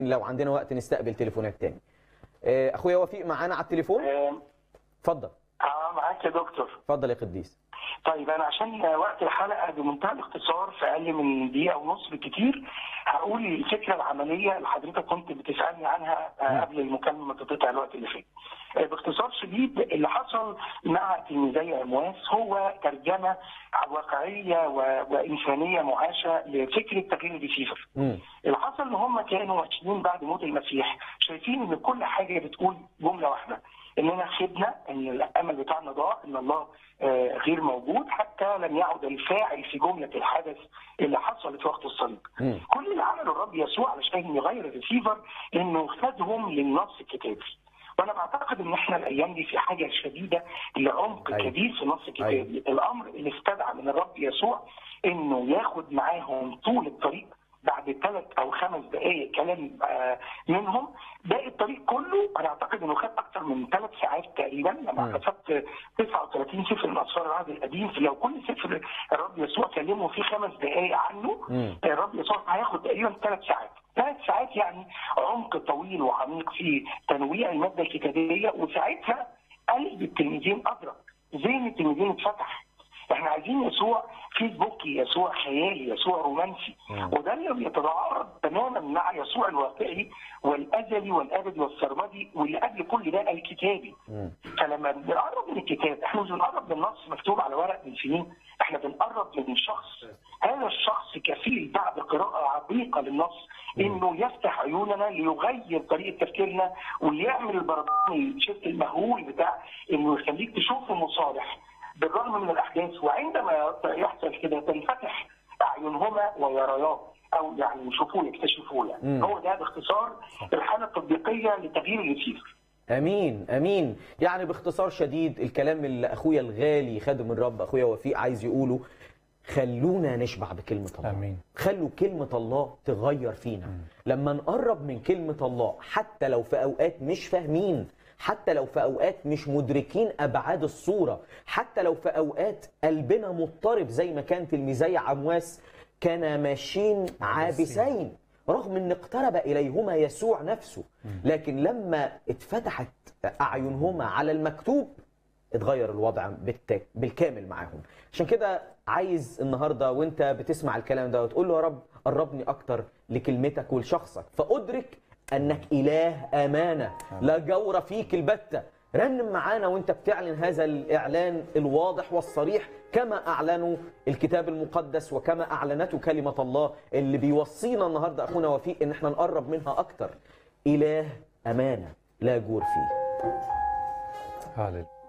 لو عندنا وقت نستقبل تليفونات تاني آه، اخويا وفيق معانا على التليفون اه اتفضل آه، معاك يا دكتور اتفضل يا قديس طيب انا عشان وقت الحلقه بمنتهى الاختصار في اقل من دقيقه ونص بالكتير هقول الفكره العمليه اللي حضرتك كنت بتسالني عنها آه، قبل المكالمه ما تتقطع الوقت اللي فات. آه، باختصار شديد اللي حصل مع تلميذي عمواس هو ترجمه واقعيه و- وانسانيه معاشه لفكره تغيير الريسيفر. مم. اللي حصل ان هم كانوا ماشيين بعد موت المسيح شايفين ان كل حاجه بتقول جمله واحده اننا خدنا ان الامل بتاعنا ضاع ان الله آه، غير موجود حتى لم يعد الفاعل في جمله الحدث اللي حصلت وقت الصليب. مم. كل اللي عمله الرب يسوع علشان يغير الريسيفر انه خدهم للنص الكتابي. وانا بعتقد ان احنا الايام دي في حاجه شديده لعمق أيوة. كبير في النص الكتابي، أيوة. الامر اللي استدعى من الرب يسوع انه ياخد معاهم طول الطريق بعد ثلاث او خمس دقائق كلام آه، منهم باقي الطريق كله انا اعتقد انه خد اكثر من ثلاث ساعات تقريبا لما مم. حسبت 39 سفر من اسفار العهد القديم فلو كل سفر الرب يسوع كلمه فيه خمس دقائق عنه مم. الرب يسوع هياخد تقريبا ثلاث ساعات ثلاث ساعات يعني عمق طويل وعميق في تنويع الماده الكتابيه وساعتها قلب التلميذين ادرك ذهن التلميذين اتفتح احنا عايزين يسوع فيسبوكي يسوع خيالي يسوع رومانسي مم. وده اللي بيتعارض تماما مع يسوع الواقعي والازلي والابدي والسرمدي واللي قبل كل ده الكتابي مم. فلما بنقرب من الكتاب احنا مش بنقرب من نص مكتوب على ورق من سنين احنا بنقرب من شخص هذا الشخص كفيل بعد قراءة عميقة للنص انه يفتح عيوننا ليغير طريقة تفكيرنا ويعمل البربران الشفت المهول بتاع انه يخليك تشوف المصالح بالرغم من الاحداث وعندما يحصل كده تنفتح اعينهما ويرياه او يعني يشوفوه يكتشفوه مم. يعني هو ده باختصار الحالة التطبيقية لتغيير الريسيفر امين امين يعني باختصار شديد الكلام اللي اخويا الغالي خادم الرب اخويا وفيق عايز يقوله خلونا نشبع بكلمة الله آمين. خلوا كلمة الله تغير فينا لما نقرب من كلمة الله حتى لو في أوقات مش فاهمين حتى لو في أوقات مش مدركين أبعاد الصورة حتى لو في أوقات قلبنا مضطرب زي ما كان تلميذي عمواس كانا ماشيين عابسين رغم ان اقترب اليهما يسوع نفسه لكن لما اتفتحت اعينهما على المكتوب اتغير الوضع بالت... بالكامل معاهم عشان كده عايز النهارده وانت بتسمع الكلام ده وتقول له يا رب قربني اكتر لكلمتك ولشخصك فادرك انك اله امانه لا جور فيك البته رنم معانا وانت بتعلن هذا الاعلان الواضح والصريح كما اعلنوا الكتاب المقدس وكما اعلنته كلمه الله اللي بيوصينا النهارده اخونا وفيق ان احنا نقرب منها اكتر اله امانه لا جور فيه هاليلويا